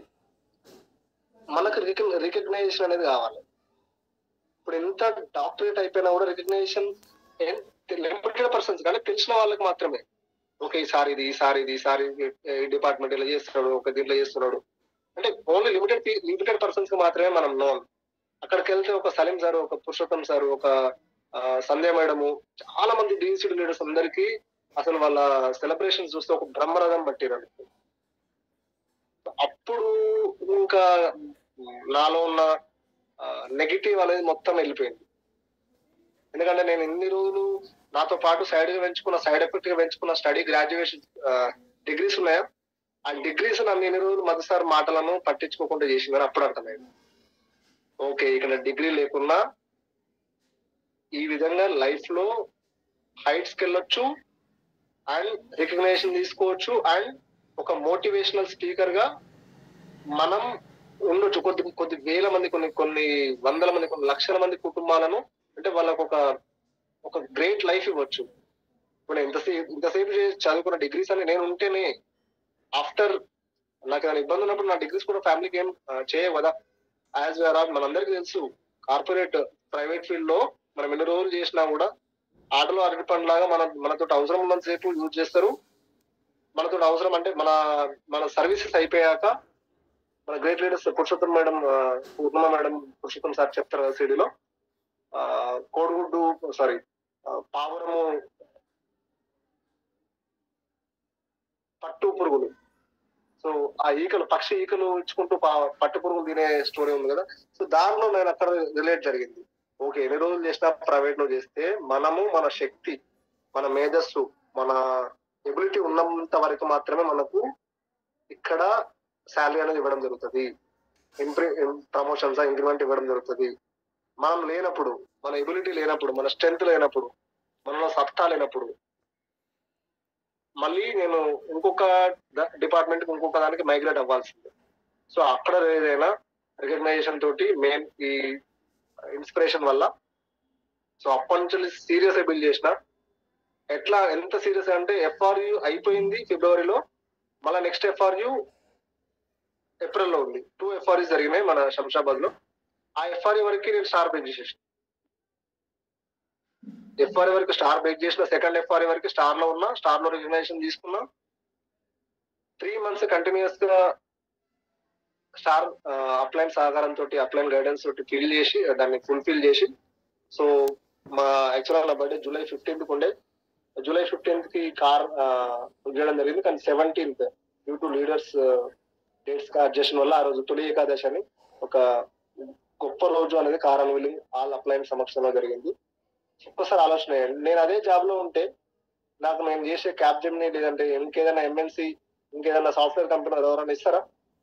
మనకు రికగ్నైజేషన్ అనేది కావాలి ఇప్పుడు ఎంత డాక్టరేట్ అయిపోయినా కూడా రికగ్నైజేషన్ లిమిటెడ్ పర్సన్స్ కానీ తెలిసిన వాళ్ళకి మాత్రమే ఓకే ఈసారి ఇది ఈసారి ఇది ఈసారి ఈ డిపార్ట్మెంట్ ఇలా చేస్తున్నాడు ఒక దీంట్లో చేస్తున్నాడు అంటే ఓన్లీ లిమిటెడ్ లిమిటెడ్ పర్సన్స్ కి మాత్రమే మనం నోన్ అక్కడికి వెళ్తే ఒక సలీం సార్ ఒక పురుషోత్తం సార్ ఒక ఆ, సంధ్య మేడము చాలా మంది డీసీడీ లీడర్స్ అందరికీ అసలు వాళ్ళ సెలబ్రేషన్స్ చూస్తే ఒక బ్రహ్మరథం పట్టిరు అప్పుడు ఇంకా నాలో ఉన్న నెగిటివ్ అనేది మొత్తం వెళ్ళిపోయింది ఎందుకంటే నేను ఎన్ని రోజులు నాతో పాటు సైడ్ గా పెంచుకున్న సైడ్ ఎఫెక్ట్ గా పెంచుకున్న స్టడీ గ్రాడ్యుయేషన్ డిగ్రీస్ ఉన్నాయా ఆ డిగ్రీస్ నన్ను ఎన్ని రోజులు మొదటిసారి మాటలను పట్టించుకోకుండా చేసిందని అప్పుడు అర్థమైంది ఓకే ఇక్కడ డిగ్రీ లేకున్నా ఈ విధంగా లైఫ్ లో హైట్స్ కి వెళ్ళొచ్చు అండ్ రికగ్నైజేషన్ తీసుకోవచ్చు అండ్ ఒక మోటివేషనల్ స్పీకర్ గా మనం ఉండొచ్చు కొద్ది కొద్ది వేల మంది కొన్ని కొన్ని వందల మంది కొన్ని లక్షల మంది కుటుంబాలను అంటే వాళ్ళకు ఒక ఒక గ్రేట్ లైఫ్ ఇవ్వచ్చు ఇప్పుడు ఎంతసేపు ఇంతసేపు చేసి చదువుకున్న డిగ్రీస్ అని నేను ఉంటేనే ఆఫ్టర్ నాకు ఏమైనా ఇబ్బంది ఉన్నప్పుడు నా డిగ్రీస్ కూడా ఫ్యామిలీకి ఏం ఆ, చేయవు కదా యాజ్ ఆర్ మనందరికీ తెలుసు కార్పొరేట్ ప్రైవేట్ ఫీల్డ్ లో మనం ఎన్ని రోజులు చేసినా కూడా ఆటలో అరటి పండు లాగా మన మనతో అవసరం ఉన్నంత సేపు యూజ్ చేస్తారు మనతో అవసరం అంటే మన మన సర్వీసెస్ అయిపోయాక మన గ్రేట్ లీడర్స్ పురుషోత్తం మేడం ఆ, పూర్ణిమ మేడం పురుషోత్తం సార్ చెప్తారు కదా సిడీలో కోడిగుడ్డు సారీ పావురము పట్టు పురుగులు సో ఆ ఈకలు పక్షి ఈకలు ఇచ్చుకుంటూ పా- పట్టు పురుగులు తినే స్టోరీ ఉంది కదా సో దానిలో నేను అక్కడ రిలేట్ జరిగింది ఓకే ఎన్ని రోజులు చేసినా ప్రైవేట్ లో చేస్తే మనము మన శక్తి మన మేధస్సు మన ఎబిలిటీ ఉన్నంత వరకు మాత్రమే మనకు ఇక్కడ శాలరీ అనేది ఇవ్వడం జరుగుతుంది ఇంప్రీ ప్రమోషన్స్ ఇంక్రిమెంట్ ఇవ్వడం జరుగుతుంది మనం లేనప్పుడు మన ఎబిలిటీ లేనప్పుడు మన స్ట్రెంత్ లేనప్పుడు మనలో సత్తా లేనప్పుడు మళ్ళీ నేను ఇంకొక ద- ఇంకొక దానికి మైగ్రేట్ అవ్వాల్సిందే సో అక్కడ ఏదైనా రికగ్నైజేషన్ తోటి మెయిన్ ఈ ఇన్స్పిరేషన్ వల్ల సో అప్పటి నుంచి సీరియస్ బిల్డ్ చేసిన ఎట్లా ఎంత సీరియస్ అంటే ఎఫ్ఆర్యు అయిపోయింది ఫిబ్రవరిలో మళ్ళీ నెక్స్ట్ ఎఫ్ఆర్యు ఏప్రిల్ లో ఉంది టూ ఎఫ్ఆర్యూస్ జరిగినాయి మన శంషాబాద్ లో ఆ ఎఫ్ఆర్యూ వరకు నేను స్టార్ బేక్ చేసేసిన ఎఫ్ఆర్యూ వరకు స్టార్ బేక్ చేసిన సెకండ్ ఎఫ్ఆర్యూ వరకు స్టార్ లో ఉన్నా స్టార్ లో రికగ్నైజేషన్ తీసుకున్నా త్రీ మంత్స్ కంటిన్యూస్ గా స్టార్ అప్లైన్ సహకారం తోటి అప్లైన్ గైడెన్స్ తోటి ఫిల్ చేసి దాన్ని ఫుల్ఫిల్ చేసి సో మా యాక్చువల్గా నా బర్త్డే జూలై ఫిఫ్టీన్త్ ఉండే జూలై ఫిఫ్టీన్త్ కి కార్ చేయడం జరిగింది కానీ seventeenth due to leaders dates adjustment వల్ల ఆ రోజు తొలి ఏకాదశి అని ఒక గొప్ప రోజు అనేది కార్ అన్విలింగ్ ఆల్ అప్లైన్ సమక్షంలో జరిగింది ఒక్కసారి ఆలోచన చేయండి నేను అదే జాబ్ లో ఉంటే నాకు నేను చేసే క్యాబ్ జెమ్ని లేదంటే ఇంకేదైనా ఎంఎన్సి ఇంకేదైనా సాఫ్ట్వేర్ కంపెనీ ఎవరైనా ఇస్తారా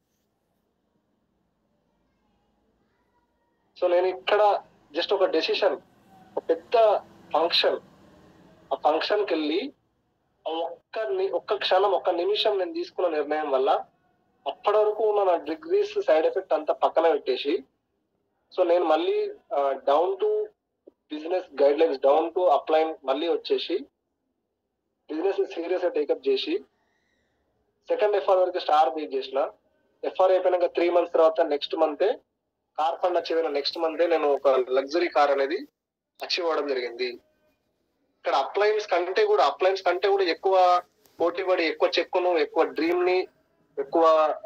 సో నేను ఇక్కడ జస్ట్ ఒక డెసిషన్ ఒక పెద్ద ఫంక్షన్ ఆ ఫంక్షన్ కి వెళ్ళి ఆ ఒక్క ని- ఒక్క క్షణం ఒక్క నిమిషం నేను తీసుకున్న నిర్ణయం వల్ల అప్పటి వరకు ఉన్న నా డిగ్రీస్ సైడ్ ఎఫెక్ట్ అంతా పక్కన పెట్టేసి సో నేను మళ్ళీ down to business guidelines down to upline మళ్ళీ వచ్చేసి బిజినెస్ సీరియస్ గా టేకప్ చేసి సెకండ్ ఎఫ్ఆర్ వరకు స్టార్ బీట్ చేసిన ఎఫ్ఆర్ అయిపోయినాక త్రీ మంత్స్ తర్వాత నెక్స్ట్ మంతే కార్ ఫండ్ అచీవ్ అయిన నెక్స్ట్ మంతే నేను ఒక లగ్జరీ కార్ అనేది అచీవ్ అవ్వడం జరిగింది ఇక్కడ అప్లయన్స్ కంటే కూడా అప్లయన్స్ కంటే కూడా ఎక్కువ పోటీ పడి ఎక్కువ చెక్కును ఎక్కువ డ్రీమ్ ని ఎక్కువ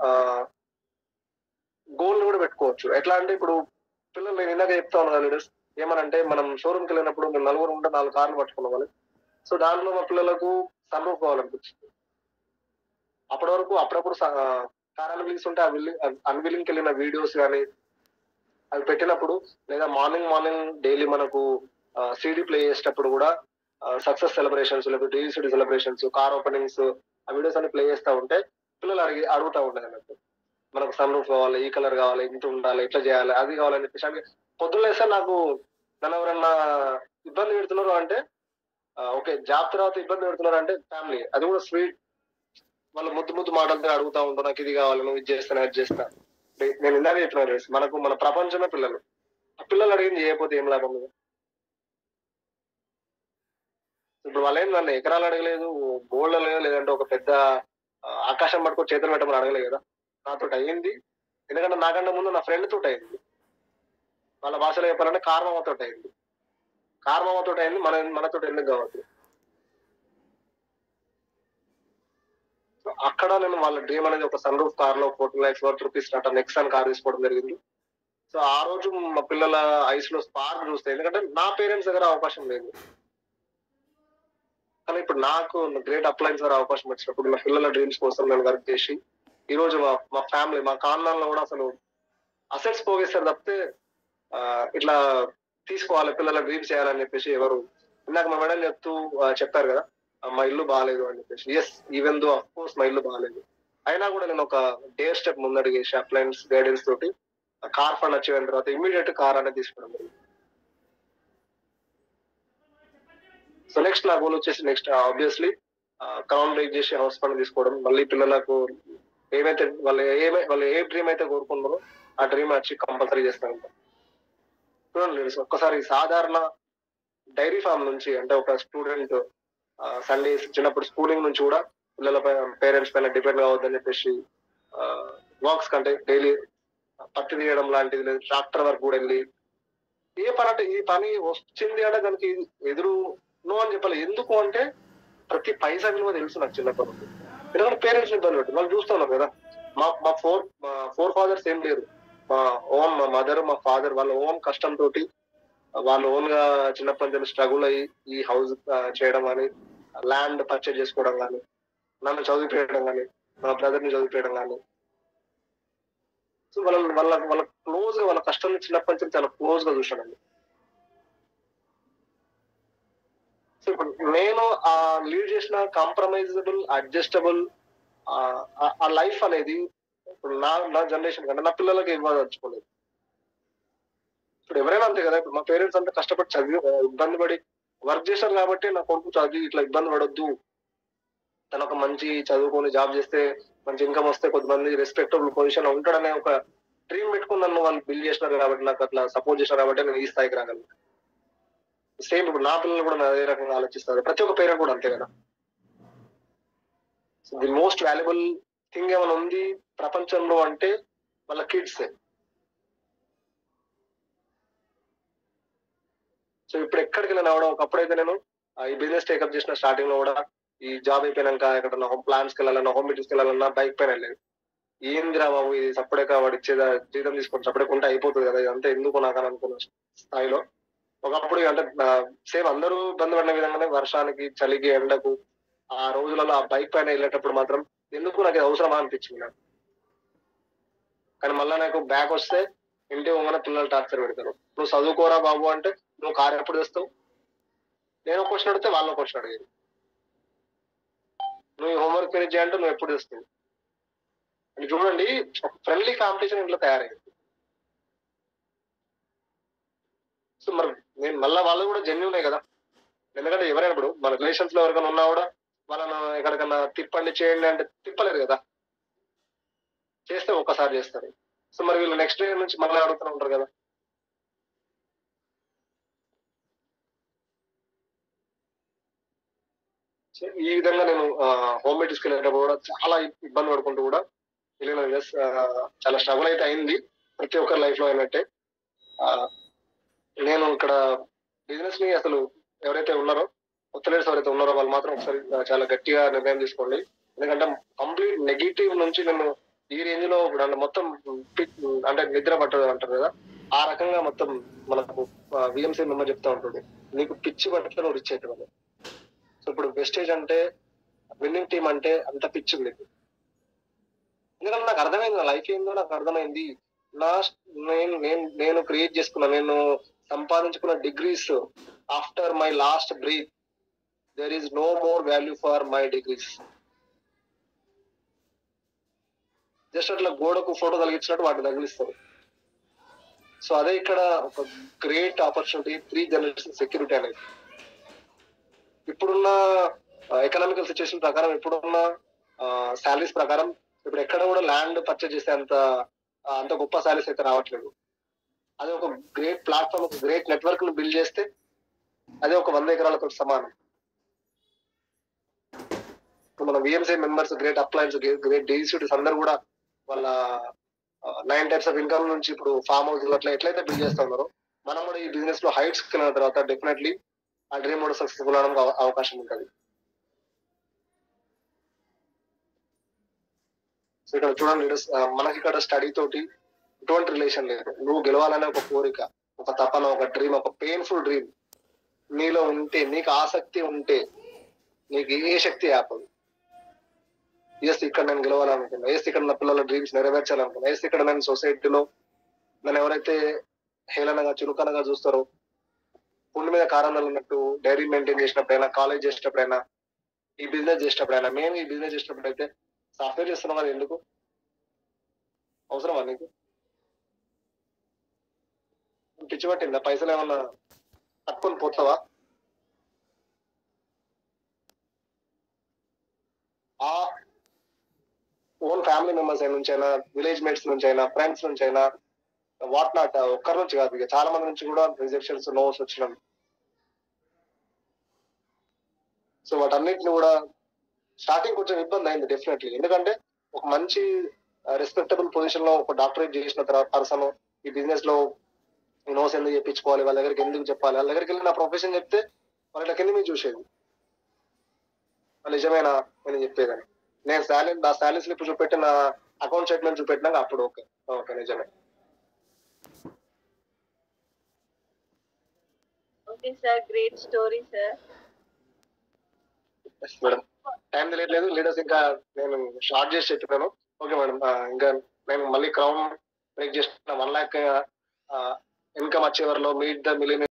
గోల్ కూడా పెట్టుకోవచ్చు ఎట్లా అంటే ఇప్పుడు పిల్లలు నేను ఇందాక చెప్తా ఉన్నాను లీడర్స్ ఏమనంటే మనం షోరూమ్ కి వెళ్ళినప్పుడు మేము నలుగురు ఉంటే నాలుగు కార్లు పట్టుకున్న వాళ్ళు సో దాంట్లో మా పిల్లలకు సన్ రూఫ్ కావాలనిపించింది అప్పటి వరకు అప్పుడప్పుడు కార్ అన్విలింగ్స్ ఉంటే ఆ విల్లింగ్ అన్విలింగ్కి వెళ్ళిన వీడియోస్ కానీ అవి పెట్టినప్పుడు లేదా మార్నింగ్ మార్నింగ్ డైలీ మనకు సిడి ప్లే చేసేటప్పుడు కూడా సక్సెస్ సెలబ్రేషన్స్ లేకపోతే డివిసిడి సెలబ్రేషన్స్ కార్ ఓపెనింగ్స్ ఆ వీడియోస్ అన్ని ప్లే చేస్తూ ఉంటే పిల్లలు అడిగి అడుగుతూ ఉండేది అన్నట్టు మనకు సన్ రూఫ్ కావాలి ఈ కలర్ కావాలి ఇంత ఉండాలి ఇట్లా చేయాలి అది కావాలని చెప్పేసి అంటే పొద్దున్న లేస్తే నాకు నన్ను ఎవరన్నా ఇబ్బంది పెడుతున్నారు అంటే ఓకే జాబ్ తర్వాత ఇబ్బంది పెడుతున్నారు అంటే ఫ్యామిలీ అది కూడా స్వీట్ వాళ్ళు ముద్దు ముద్దు మాటలతో అడుగుతా ఉంటారు నాకు ఇది కావాలి నువ్వు ఇది చేస్తాను అది చేస్తా నేను ఇందాక చెప్పిన మనకు మన ప్రపంచమే పిల్లలు ఆ పిల్లలు అడిగింది చేయకపోతే ఏం లాభం లేదు ఇప్పుడు వాళ్ళు ఏం నన్ను ఎకరాలు అడగలేదు గోల్డ్ అడగలేదు లేదంటే ఒక పెద్ద ఆ, ఆకాశం పట్టుకొని చేతులు పెట్టమని అడగలేదు కదా నాతో అయ్యింది ఎందుకంటే నాకంటే ముందు నా ఫ్రెండ్ తోటి అయింది వాళ్ళ భాషలో చెప్పాలంటే కార్మమ్మతో అయింది కార్మమ్మతో అయింది మన మనతో ఎందుకు కావద్దు సో అక్కడ నేను వాళ్ళ డ్రీమ్ అనేది ఒక సన్ రూఫ్ కార్ లో ఫోర్టీ ల్యాక్స్ వర్త్ రూపీస్ అట్లా నెక్సాన్ కార్ తీసుకోవడం జరిగింది సో ఆ రోజు మా పిల్లల ఐస్ లో స్పార్క్ చూస్తే ఎందుకంటే నా పేరెంట్స్ దగ్గర అవకాశం లేదు కానీ ఇప్పుడు నాకు గ్రేట్ అప్లైన్స్ ద్వారా అవకాశం వచ్చినప్పుడు నా పిల్లల డ్రీమ్స్ కోసం నేను వర్క్ చేసి ఈ రోజు మా మా ఫ్యామిలీ మా కాండాల్లో కూడా అసలు అసెట్స్ పోగేస్తారు తప్పితే ఆ, ఇట్లా తీసుకోవాలి పిల్లల డ్రీమ్స్ చేయాలని చెప్పేసి ఎవరు ఇందాక మా మేడం చెప్తూ ఆ, చెప్పారు కదా ఆ, మా ఇల్లు బాగాలేదు అని చెప్పేసి yes even though of course మా ఇల్లు బాగాలేదు అయినా కూడా నేను ఒక డేర్ స్టెప్ ముందడిగేసి అప్లయన్స్ గైడెన్స్ తోటి కార్ ఫండ్ అచీవ్ అయిన తర్వాత ఇమీడియట్ కార్ అనేది తీసుకోవడం జరిగింది సో నెక్స్ట్ నా గోల్ వచ్చేసి నెక్స్ట్ ఆబ్వియస్లీ క్రౌన్ బ్రేక్ చేసి హౌస్ ఫండ్ తీసుకోవడం మళ్ళీ పిల్లలకు ఏమైతే వాళ్ళు ఏమై వాళ్ళు ఏ డ్రీమ్ అయితే కోరుకున్నారో ఆ డ్రీమ్ వచ్చి కంపల్సరీ చేస్తాను చూడండి ladies, ఒక్కసారి సాధారణ డైరీ ఫామ్ నుంచి అంటే ఒక స్టూడెంట్ సండేస్ చిన్నప్పుడు స్కూలింగ్ నుంచి కూడా పిల్లల పేరెంట్స్ పైన డిపెండ్ కావద్దని చెప్పేసి వర్క్స్ కంటే డైలీ పత్తి తీయడం లాంటిది లేదు ట్రాక్టర్ వర్క్ కూడా వెళ్ళి ఏ పని అంటే ఈ పని వచ్చింది అంటే దానికి ఎదురు నో అని చెప్పాలి ఎందుకు అంటే ప్రతి పైసా విలువ తెలుసు నాకు చిన్నప్పటి నుండి ఎందుకంటే పేరెంట్స్ ఇబ్బంది పెట్టు వాళ్ళు చూస్తున్నారు కదా మా మా ఫోర్ మా ఫోర్ ఫాదర్స్ ఏం లేరు మా ఓన్ మా మదర్ మా ఫాదర్ వాళ్ళ ఓన్ కష్టం తోటి వాళ్ళు ఓన్ గా చిన్నప్పటి నుంచి స్ట్రగుల్ అయ్యి ఈ హౌస్ చేయడం కానీ ల్యాండ్ పర్చేజ్ చేసుకోవడం కానీ నన్ను చదివిపోయడం కానీ మా బ్రదర్ ని చదివిపోయడం కానీ సో వాళ్ళ వాళ్ళ వాళ్ళ క్లోజ్ గా వాళ్ళ కష్టం చిన్నప్పటి నుంచి చాలా క్లోజ్ గా చూసానండి సో ఇప్పుడు నేను ఆ లీడ్ చేసిన కాంప్రమైజబుల్ అడ్జస్టబుల్ ఆ లైఫ్ అనేది ఇప్పుడు నా నా జనరేషన్ కంటే నా పిల్లలకి ఇవ్వదలుచుకోలేదు ఇప్పుడు ఎవరైనా అంతే కదా ఇప్పుడు మా పేరెంట్స్ అంతా కష్టపడి చదివి ఆ, ఇబ్బంది పడి వర్క్ చేశారు కాబట్టి నా కొడుకు చదివి ఇట్లా ఇబ్బంది పడొద్దు తను ఒక మంచి చదువుకొని జాబ్ చేస్తే మంచి ఇన్కమ్ వస్తే కొద్దిమంది రెస్పెక్టబుల్ పొజిషన్ ఉంటాడనే ఒక డ్రీమ్ పెట్టుకుని నన్ను వాళ్ళు బిల్డ్ చేసినారు కాబట్టి నాకు అట్లా సపోర్ట్ చేసినారు కాబట్టి నేను ఈ స్థాయికి రాగలను సేమ్ ఇప్పుడు నా పిల్లలు కూడా అదే రకంగా ఆలోచిస్తారు ప్రతి ఒక్క పేరెంట్ కూడా అంతే కదా ది మోస్ట్ వాల్యుబుల్ థింగ్ ఏమైనా ఉంది ప్రపంచంలో అంటే వాళ్ళ కిడ్స్ సో ఇప్పుడు ఎక్కడికి వెళ్ళినా కూడా ఒకప్పుడైతే నేను ఆ, ఈ బిజినెస్ టేకప్ చేసిన స్టార్టింగ్ లో కూడా ఈ జాబ్ అయిపోయినాక ఎక్కడన్నా హోమ్ ప్లాన్స్ కి వెళ్ళాలన్నా హోమ్ మీటింగ్స్ కి వెళ్ళాలన్నా బైక్ పైన వెళ్ళేది ఏందిరా బాబు ఇది సపరేట్గా వాడు ఇచ్చేదా జీతం తీసుకొని సపరేట్ ఉంటే అయిపోతుంది కదా ఇదంతా ఎందుకు నాకు అని అనుకున్న స్థాయిలో ఒకప్పుడు అంటే సేమ్ అందరూ ఇబ్బంది పడిన విధంగానే వర్షానికి చలికి ఎండకు ఆ రోజులలో ఆ బైక్ పైన వెళ్ళేటప్పుడు మాత్రం ఎందుకు నాకు ఇది అవసరమా అనిపించింది నాకు కానీ మళ్ళీ నాకు బ్యాక్ వస్తే ఇంటి వంగన పిల్లలు టార్చర్ పెడతారు నువ్వు చదువుకోరా బాబు అంటే నువ్వు కారు ఎప్పుడు తెస్తావు నేను క్వశ్చన్ అడిగితే వాళ్ళ క్వశ్చన్ అడిగేది నువ్వు హోంవర్క్ ఫినిష్ చేయాలంటే నువ్వు ఎప్పుడు తెస్తావు అని చూడండి ఒక ఫ్రెండ్లీ కాంపిటీషన్ ఇంట్లో తయారైంది సో మరి నేను మళ్ళీ వాళ్ళు కూడా జెన్యునే కదా ఎందుకంటే ఎవరైనా ఇప్పుడు మన రిలేషన్స్ లో ఎవరికైనా ఉన్నా కూడా వాళ్ళను ఎక్కడికన్నా తిప్పండి చేయండి అంటే తిప్పలేరు కదా చేస్తే ఒక్కసారి చేస్తారు సో మరి వీళ్ళు నెక్స్ట్ డే నుంచి మళ్ళీ అడుగుతూ ఉంటారు కదా సో ఈ విధంగా నేను హోమ్ మేడ్స్కి వెళ్ళేటప్పుడు కూడా చాలా ఇబ్బంది పడుకుంటూ కూడా వెళ్ళిన yes, ఆ, చాలా స్ట్రగుల్ అయితే అయింది ప్రతి ఒక్కరి లైఫ్ లో అయినట్టే ఆ, నేను ఇక్కడ బిజినెస్ ని అసలు ఎవరైతే ఉన్నారో కొత్త లీడర్స్ ఎవరైతే ఉన్నారో వాళ్ళు మాత్రం ఒకసారి ఆ, చాలా గట్టిగా నిర్ణయం తీసుకోండి ఎందుకంటే కంప్లీట్ నెగిటివ్ నుంచి నేను ఈ రేంజ్ లో ఇప్పుడు అంటే మొత్తం పి- అంటే నిద్ర పట్టదు అంటారు కదా ఆ రకంగా మొత్తం మనకు విఎంసీ మెంబర్ చెప్తా ఉంటుంది నీకు పిచ్చి పట్ల నువ్వు రిచ్ అవుతుంది సో ఇప్పుడు వెస్టేజ్ అంటే విన్నింగ్ టీం అంటే అంత పిచ్చి ఉంది ఎందుకంటే నాకు అర్థమైంది నా లైఫ్ ఏందో నాకు అర్థమైంది నా నేను నేను నేను క్రియేట్ చేసుకున్న నేను సంపాదించుకున్న degrees after my last breath there is no more value for my degrees just అట్లా గోడకు ఫోటో తగిలించినట్టు వాటిని తగిలిస్తారు సో అదే ఇక్కడ ఒక great opportunity three generation security అనేది ఇప్పుడున్న ఎకనామికల్ సిచ్యువేషన్ ప్రకారం ఇప్పుడున్న శాలరీస్ ప్రకారం ఇప్పుడు ఎక్కడ కూడా ల్యాండ్ పర్చేజ్ చేసే అంత ఆ, అంత గొప్ప శాలరీస్ అయితే రావట్లేదు అది ఒక గ్రేట్ ప్లాట్ఫామ్ ఒక గ్రేట్ నెట్వర్క్ ను బిల్డ్ చేస్తే అదే ఒక వంద ఎకరాలతో సమానం ఇప్పుడు మన VMC members great uplines great DCTs అందరూ కూడా వాళ్ళ నైన్ టైప్స్ ఆఫ్ ఇన్కమ్ నుంచి ఇప్పుడు ఫామ్ హౌస్ అట్లా ఎట్లయితే బిల్డ్ చేస్తా ఉన్నారో మనం కూడా ఈ బిజినెస్ లో హైట్స్ వెళ్ళిన తర్వాత డెఫినెట్లీ ఆ డ్రీమ్ కూడా సక్సెస్ఫుల్ అవడానికి అవ- అవకాశం ఉంటుంది సో ఇక్కడ చూడండి leaders, ఆ, మనకి ఇక్కడ స్టడీ తోటి ఎటువంటి రిలేషన్ లేదు నువ్వు గెలవాలనే ఒక కోరిక ఒక తపన ఒక డ్రీమ్ ఒక పెయిన్ఫుల్ డ్రీమ్ నీలో ఉంటే నీకు ఆసక్తి ఉంటే నీకు ఏ శక్తి ఆపదు ఎస్ ఇక్కడ నేను గెలవాలనుకున్నా ఎస్ ఇక్కడ నా పిల్లల డ్రీమ్స్ నెరవేర్చాలనుకున్నా ఎస్ ఇక్కడ నేను సొసైటీలో నన్ను ఎవరైతే హేళనగా చురుకనగా చూస్తారో పుండు మీద కారం ఉన్నట్టు డైరీ మెయింటైన్ చేసినప్పుడైనా కాలేజ్ చేసేటప్పుడైనా ఈ బిజినెస్ చేసేటప్పుడైనా మేము ఈ బిజినెస్ చేసేటప్పుడు అయితే సాఫ్ట్వేర్ చేస్తున్నాం అది ఎందుకు అవసరమా నీకు పిచ్చి పట్టిందా పైసలు ఏమన్నా పట్టుకొని పోతావా ఆ ఓన్ ఫ్యామిలీ మెంబర్స్ నుంచి అయినా విలేజ్ మేట్స్ నుంచి అయినా ఫ్రెండ్స్ నుంచి అయినా వాట్ నాట్ ఒక్కరి నుంచి కాదు ఇక చాలా మంది నుంచి కూడా రిజెక్షన్స్ నోస్ వచ్చినాం సో వాటన్నిటిని కూడా స్టార్టింగ్ కొంచెం ఇబ్బంది అయింది డెఫినెట్లీ ఎందుకంటే ఒక మంచి రెస్పెక్టబుల్ పొజిషన్ లో ఒక డాక్టరేట్ చేసిన తర్వాత పర్సన్ ఈ బిజినెస్ లో నోస్ ఎందుకు చెప్పించుకోవాలి వాళ్ళ దగ్గరికి ఎందుకు చెప్పాలి వాళ్ళ దగ్గరికి వెళ్ళి నా ప్రొఫెషన్ చెప్తే వాళ్ళ కింద మీద చూసేది వాళ్ళు నిజమేనా నేను చెప్పేదని నేను శాలరీ నా శాలరీ స్లిప్ చూపెట్టి నా అకౌంట్ స్టేట్మెంట్ చూపెట్టినాక అప్పుడు ఓకే ఓకే నిజమే okay sir great story sir madam time తెలియట్లేదు లీడర్స్ ఇంకా నేను షార్ట్ చేసి చెప్పాను ఓకే మేడం ఇంకా నేను మళ్ళీ క్రౌన్ బ్రేక్ చేసిన వన్ ల్యాక్ ఇన్కమ్ వచ్చే వరలో మీట్ ద మిలియన్